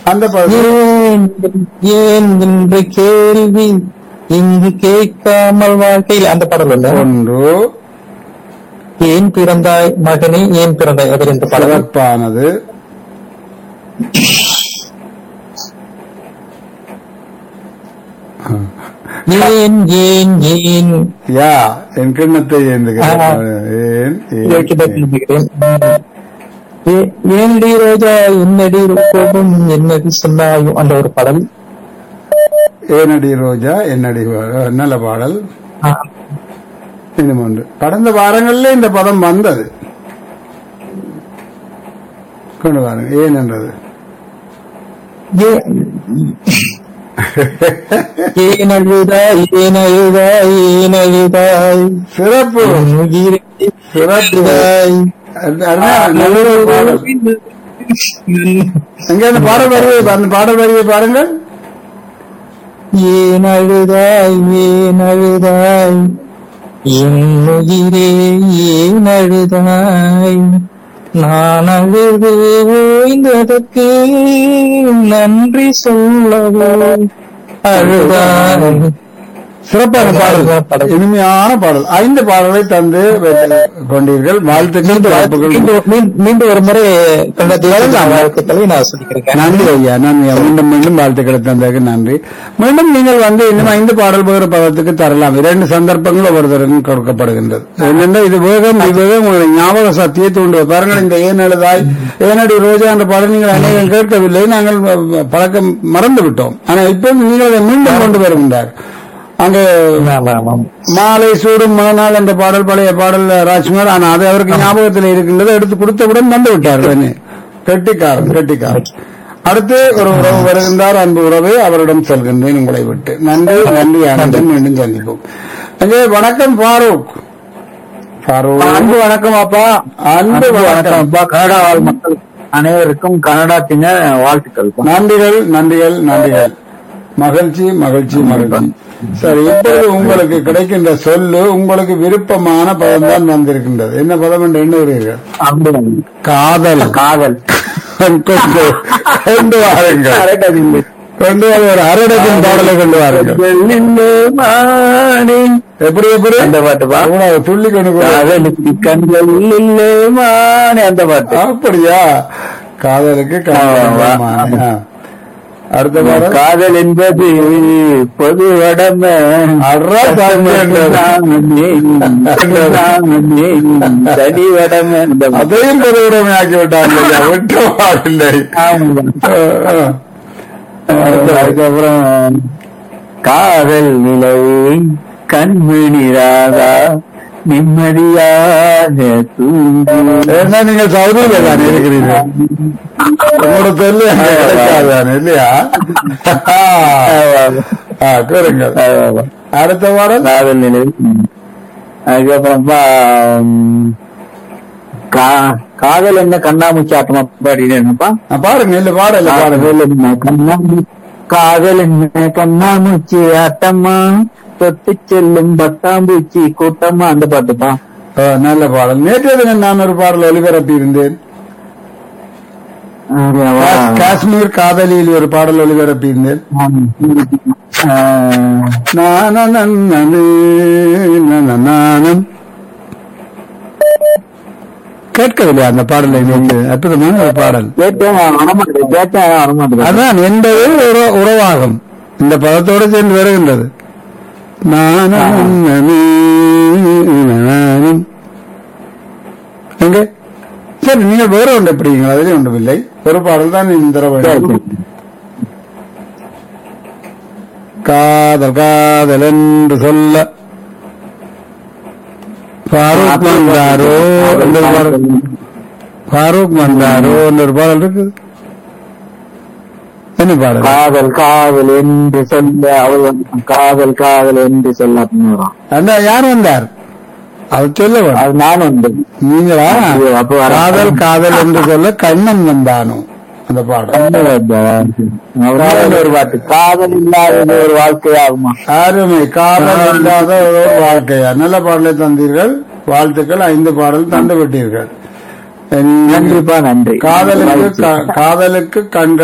அந்த பாடல் ஏன் ஏன் என்ற கேள்வி இங்கு கேட்காமல் வாழ்க்கையில் அந்த பாடல் இல்ல ஒன்று ஏன் பிறந்தாய் மகனே ஏன் பிறந்தாய் அது ரெண்டு பாடல் சிறப்பானது ஏன் ஏன் ஏன் யா என் கிண்ணத்தை ஏந்துகிறேன் ஆ. ஏன் யோசிக்க ஏன், ஏன். நினைக்கிறேன். ஏ- ஏன்டி ரோஜா என்னடி கோபம் என்னடி சொன்னாயும் அந்த ஒரு பாடல் ஏனடி ரோஜா என்னடி வா- நல்ல பாடல் ஆ, இன்னும் ஒன்று கடந்த வாரங்களிலே இந்த பதம் வந்தது கொண்டு வாருங்க ஏன் என்றது ஏ- ஏன் அழுதாய் ஏன் அழுதாய் ஏன் அழுதாய் சிறப்பு என் உயிரை சிறப்புதாய் நல்ல ஒரு பாடல் எங்க அந்த பாடல் வரியை அந்த பாடல் வரியை பாருங்கள் ஏன் அழுதாய் ஏன் அழுதாய் என் உயிரே ஏன் அழுதாய் நான் அழுது ஓய்ந்ததற்கு நன்றி சொல்லவோ அழுதாய் சிறப்பான பாடல் பாடல். இனிமையான பாடல் ஐந்து பாடலை தந்து வைத்துக் கொண்டீர்கள் வாழ்த்துக்கள் சிறப்புகள் மீண்டும் மீண்டும் மீண்டும் ஒரு முறை கண்டத்தில் வாழ்த்துக்களை நான் சொல்லிக்கிறேன் நன்றி ஐயா நன்றி மீண்டும் மீண்டும் வாழ்த்துக்களை தந்ததுக்கு நன்றி மீண்டும் நீங்கள் வந்து இன்னும் ஐந்து பாடல் வேறு பதத்துக்கு தரலாம் இரண்டு சந்தர்ப்பங்கள் ஒவ்வொருத்தருக்கும் கொடுக்கப்படுகின்றது என்னென்ன இது வேகம் விவேகம் உங்களுடைய ஞாபக சக்தியை தூண்டுவது பாருங்கள் இந்த ஏன் எழுதாய் ஏனடி ரோஜா என்ற பாடல் நீங்கள் அநேகம் கேட்கவில்லை நாங்கள் பழக்கம் மறந்து விட்டோம் ஆனால் இப்போது நீங்கள் அதை மீண்டும் கொண்டு வருகின்றார் அங்கே ஆமா ஆமாம் மாலை சூடும் மறுநாள் என்ற பாடல் பழைய பாடல் ராஜ்குமார் ஆனா அது அவருக்கு ஞாபகத்தில் இருக்கின்றது எடுத்து கொடுத்தவுடன் வந்து விட்டார் உடனே. கெட்டிக்காரன் கெட்டிக்காரன் அடுத்து ஒரு உறவு வருகின்றார் அன்பு உறவு அவரிடம் செல்கின்றேன் உங்களை விட்டு நன்றி நன்றி ஆனந்தன் மீண்டும் சந்திப்போம் அங்கே வணக்கம் ஃபாரூக் ஃபாரூக் அன்பு வணக்கம் அப்பா அன்பு வணக்கம் அப்பா கனடா வாழ் மக்கள் அனைவருக்கும் கனடா தின வாழ்த்துக்கள் நன்றிகள் நன்றிகள் நன்றிகள் மகிழ்ச்சி மகிழ்ச்சி மகிழ்ச்சி சரி இப்பொழுது உங்களுக்கு கிடைக்கின்ற சொல்லு உங்களுக்கு விருப்பமான பதம் தான் வந்திருக்கின்றது என்ன பதம் என்று எண்ணுகிறீர்கள் அப்படிதான் காதல் காதல் கொண்டு கொண்டு வாருங்கள் கொண்டு வர ஒரு அரடத்தின் பாடலை கொண்டு வாருங்கள் மானே எப்படி எப்படி அந்த பாட்டு பா அவ்வளவு துள்ளி கொண்டு போ. காதலுக்கு கண்கள் இல்லே மானே அந்த பாட்டு அப்படியா காதலுக்கு காதல் ஆமா. ஆ. அடுத்த பாடல் காதல் என்பது பொது உடமை அட்ரா சாமி என்றது. தனி உடமை இந்த பாட்டு. அதையும் பொதுவுடைமை ஆக்கி விட்டார்கள் ஐயா. விட்டு பாடில்லை ஆமா. அதுக்கப்புறம் காதல் நிலை கண்மணி ராதா நிம்மதியாக தூங்கு என்ன நீங்க சவுதியில தானே இருக்கிறீங்க உங்களோட தெரியல கிடைக்காதானே இல்லையா ஆ, கூறுங்கள் அடுத்த பாடல் காதல் நிலை ம். அதுக்கப்புறம் பா, ம், கா- காதல் என்ன கண்ணாமூச்சி ஆட்டமா பாடினேன்ப்பா ஆ, பாருங்க இல்ல பாடல பாருங்க காதல் என்ன கண்ணாமூச்சி காதல் என்ன கண்ணாமூச்சி ஆட்டமா தொட்டு செல்லும் பட்டாம்பூச்சி கூட்டமா அந்த பாட்டுப்பா ஆ, நல்ல பாடல் நேற்றைய தினம் நான் ஒரு பாடல் ஒளிபரப்பி இருந்தேன் கா- காஷ்மீர் காதலியில் ஒரு பாடல் ஒளிபரப்பி இருந்தேன் நானம் கேட்கவில்லை அந்த பாடலை நேற்று அற்புதமான ஒரு பாடல் கேட்டேன் வரமாட்டேன் கேட்டேன் வரமாட்டேன் அதான் என்பது ஒரு உறவாகும் இந்த பதத்தோடு சேர்ந்து வருகின்றது நானும் நானும் எங்க சரி நீங்கள் வேற ஒன்று எப்படிங்களா அதிலே ஒன்றுமில்லை ஒரு பாடல் தான் இந்த தடவை காதல் காதல் என்று சொல்ல ஃபாரூக் வந்தாரோ என்ற ஒரு பாடல் ஃபாரூக் வந்தாரோ என்ற ஒரு பாடல் இருக்கு என்ன பாடல் காதல் காதல் என்று சொல்ல அவள் வந்து காதல் காதல் என்று சொல்ல அப்படின்னு வரும். அந்த யார் வந்தார் அது சொல்ல வேணும். அது நான் உண்டு நீங்களா ஐயோ, அப்ப வர- காதல் காதல் என்று சொல்ல கண்ணன் வந்தானோ அந்த பாடல் காதல் ஒரு பாட்டு காதல் இல்லாதது ஒரு வாழ்க்கையாகுமா அருமை காதல் இல்லாத ஒரு வாழ்க்கையா நல்ல பாடலை தந்தீர்கள் வாழ்த்துக்கள் ஐந்து பாடல் தந்து விட்டீர்கள் நன்றிப்பா நன்றி காதலுக்கு க- காதலுக்கு கண்கள்